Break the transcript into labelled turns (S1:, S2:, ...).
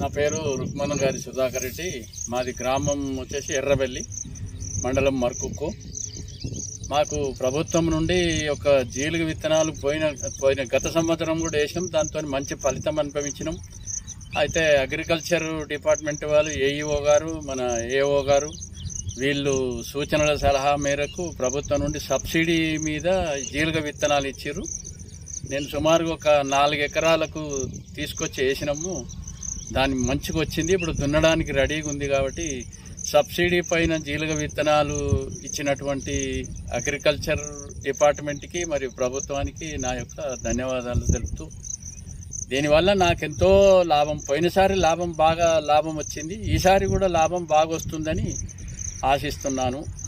S1: నా పేరు రుక్మణ గారి సుధాకర్ రెడ్డి మాది గ్రామం వచ్చేసి ఎర్రబెల్లి మండలం మర్కుక్కు మాకు ప్రభుత్వం నుండి ఒక జీలుగ విత్తనాలు పోయిన పోయిన గత సంవత్సరం కూడా వేసినాం దాంతో మంచి ఫలితం అనుభవించినాం అయితే అగ్రికల్చర్ డిపార్ట్మెంట్ వాళ్ళు ఏఈఓ గారు మన ఏఓ గారు వీళ్ళు సూచనల సలహా మేరకు ప్రభుత్వం నుండి సబ్సిడీ మీద జీలుగ విత్తనాలు ఇచ్చిర్రు నేను సుమారుగా ఒక నాలుగు ఎకరాలకు తీసుకొచ్చి వేసినాము దాని మంచిగా వచ్చింది ఇప్పుడు దున్నడానికి రెడీగా ఉంది కాబట్టి సబ్సిడీ పైన జీలుగ విత్తనాలు ఇచ్చినటువంటి అగ్రికల్చర్ డిపార్ట్మెంట్కి మరియు ప్రభుత్వానికి నా యొక్క ధన్యవాదాలు తెలుపుతూ దీనివల్ల నాకెంతో లాభం పోయినసారి లాభం బాగా లాభం వచ్చింది ఈసారి కూడా లాభం బాగా వస్తుందని ఆశిస్తున్నాను